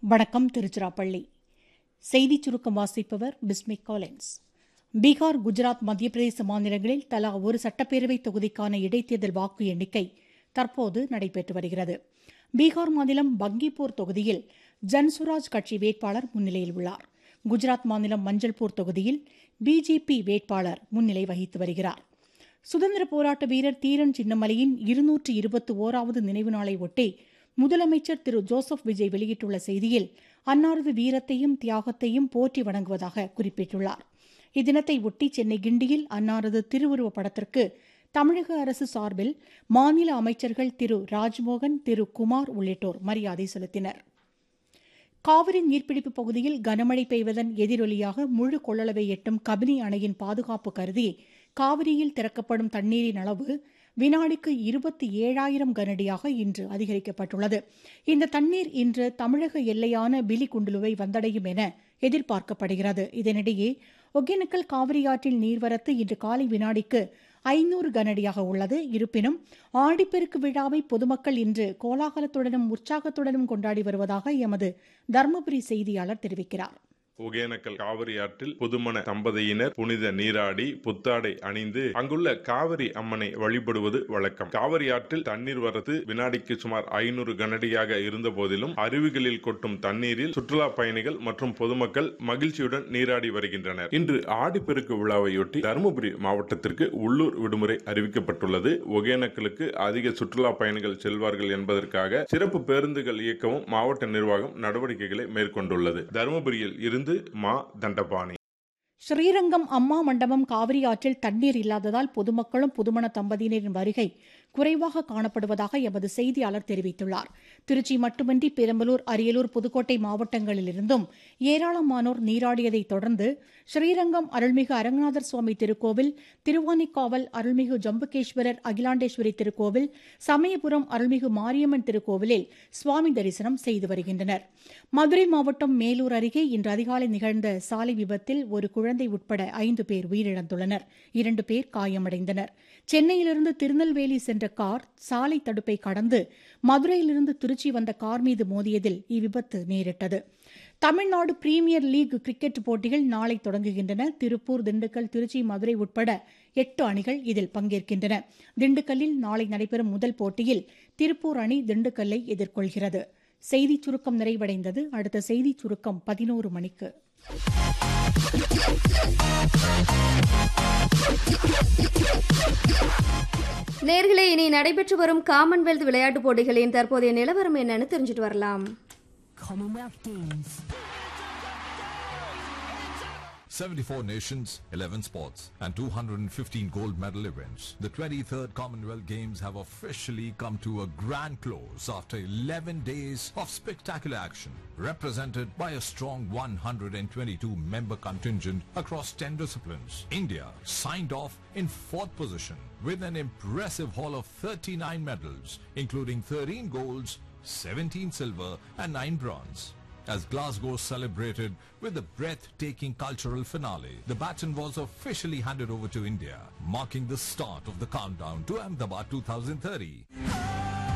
வணக்கம் திருச்சிராப்பள்ளி செய்திச் சுருக்கம் வாசிப்பவர் பிஸ்மிக் காலின்ஸ் பீகார் குஜராத் மத்திய பிரதேச மாநிலங்களில் தலா ஒரு சட்டப்பேரவை தொகுதிக்கான இடைத்தேர்தல் வாக்கு எண்ணிக்கை தற்போது நடைபெற்று வருகிறது பீகார் மாநிலம் பங்கிப்பூர் தொகுதியில் ஜன்சுராஜ் கட்சி வேட்பாளர் முன்னிலையில் உள்ளார் குஜராத் மாநிலம் மஞ்சள்பூர் தொகுதியில் பிஜேபி வேட்பாளர் முன்னிலை வகித்து வருகிறார் சுதந்திர போராட்ட வீரர் தீரன் சின்னமலையின் இருநூற்று இருபத்தி ஓராவது நினைவு நாளை ஒட்டி முதலமைச்சர் திரு ஜோசப் விஜய் வெளியிட்டுள்ள செய்தியில் அன்னாரது வீரத்தையும் தியாகத்தையும் போற்றி வணங்குவதாக குறிப்பிட்டுள்ளார் இத்தினத்தை ஒட்டி சென்னை கிண்டியில் அன்னாரது திருவுருவப் படத்திற்கு தமிழக அரசு சார்பில் மாநில அமைச்சர்கள் திரு ராஜ்மோகன் திரு குமார் உள்ளிட்டோர் மரியாதை செலுத்தினர் காவிரி நீர்பிடிப்பு பகுதியில் கனமழை பெய்வதன் எதிரொலியாக முழு கொள்ளளவை எட்டும் கபினி அணையின் பாதுகாப்பு கருதி காவிரியில் திறக்கப்படும் தண்ணீரின் அளவு வினாடிக்கு இருபத்தி ஏழாயிரம் கனடியாக இன்று அதிகரிக்கப்பட்டுள்ளது இந்த தண்ணீர் இன்று தமிழக எல்லையான பிலிகுண்டுலுவை வந்தடையும் என எதிர்பார்க்கப்படுகிறது இதனிடையே ஒகேனக்கல் காவிரியாற்றில் நீர்வரத்து இன்று காலை வினாடிக்கு ஐநூறு கனடியாக உள்ளது இருப்பினும் ஆடிப்பெருக்கு விழாவை பொதுமக்கள் இன்று கோலாகலத்துடனும் உற்சாகத்துடனும் கொண்டாடி வருவதாக எமது தருமபுரி செய்தியாளர் தெரிவிக்கிறார் ஒகேனக்கல் காவிரி ஆற்றில் புதுமண தம்பதியினர் புனித நீராடி புத்தாடை அணிந்து அங்குள்ள காவிரி அம்மனை வழிபடுவது வழக்கம் காவிரி ஆற்றில் தண்ணீர் வரத்து வினாடிக்கு சுமார் ஐநூறு கனடியாக இருந்த போதிலும் அருவிகளில் கொட்டும் தண்ணீரில் சுற்றுலா பயணிகள் மற்றும் பொதுமக்கள் மகிழ்ச்சியுடன் நீராடி வருகின்றனர் இன்று ஆடிப்பெருக்கு விழாவையொட்டி தருமபுரி மாவட்டத்திற்கு உள்ளூர் விடுமுறை அறிவிக்கப்பட்டுள்ளது ஒகேனக்கலுக்கு அதிக சுற்றுலா பயணிகள் செல்வார்கள் என்பதற்காக சிறப்பு பேருந்துகள் இயக்கவும் மாவட்ட நிர்வாகம் நடவடிக்கைகளை மேற்கொண்டுள்ளது தருமபுரியில் இருந்து மா தண்டபாணி ஸ்ரீரங்கம் அம்மா மண்டபம் காவிரி ஆற்றில் தண்ணீர் இல்லாததால் பொதுமக்களும் புதுமண தம்பதியினரின் வருகை குறைவாக காணப்படுவதாக எமது செய்தியாளர் தெரிவித்துள்ளார் திருச்சி மட்டுமின்றி பெரம்பலூர் அரியலூர் புதுக்கோட்டை மாவட்டங்களிலிருந்தும் ஏராளமானோர் நீராடியதைத் தொடர்ந்து ஸ்ரீரங்கம் அருள்மிகு அரங்கநாதர் சுவாமி திருக்கோவில் திருவானிக்காவல் அருள்மிகு ஜம்புகேஸ்வரர் அகிலாண்டேஸ்வரி திருக்கோவில் சமயபுரம் அருள்மிகு மாரியம்மன் திருக்கோவிலில் சுவாமி தரிசனம் செய்து வருகின்றனர் மதுரை மாவட்டம் மேலூர் அருகே இன்று அதிகாலை நிகழ்ந்த சாலை விபத்தில் ஒரு குழந்தை உட்பட ஐந்து பேர் உயிரிழந்துள்ளனர் இரண்டு பேர் காயமடைந்தனர் சென்னையிலிருந்து திருநெல்வேலி சென்ற கார் சாலை தடுப்பை கடந்து மதுரையிலிருந்து திருச்சி வந்த கார் மீது மோதியதில் இவ்விபத்து நேரிட்டது தமிழ்நாடு பிரீமியர் லீக் கிரிக்கெட் போட்டிகள் நாளை தொடங்குகின்றன திருப்பூர் திண்டுக்கல் திருச்சி மதுரை உட்பட எட்டு அணிகள் இதில் பங்கேற்கின்றன திண்டுக்கல்லில் நாளை நடைபெறும் முதல் போட்டியில் திருப்பூர் அணி திண்டுக்கல்லை எதிர்கொள்கிறது செய்திச் சுருக்கம் நிறைவடைந்தது அடுத்த செய்திச் சுருக்கம் பதினோரு மணிக்கு நேர்களே இனி நடைபெற்று வரும் காமன்வெல்த் விளையாட்டுப் போட்டிகளின் தற்போதைய நிலவரம் என்னன்னு தெரிஞ்சுட்டு வரலாம் Commonwealth Games. 74 nations, 11 sports, and 215 gold medal events. The 23rd Commonwealth Games have officially come to a grand close after 11 days of spectacular action, represented by a strong 122-member contingent across 10 disciplines. India signed off in fourth position with an impressive haul of 39 medals, including 13 golds, 17 silver, and 9 bronze. As Glasgow celebrated with a breathtaking cultural finale, the baton was officially handed over to India, marking the start of the countdown to Ahmedabad 2030.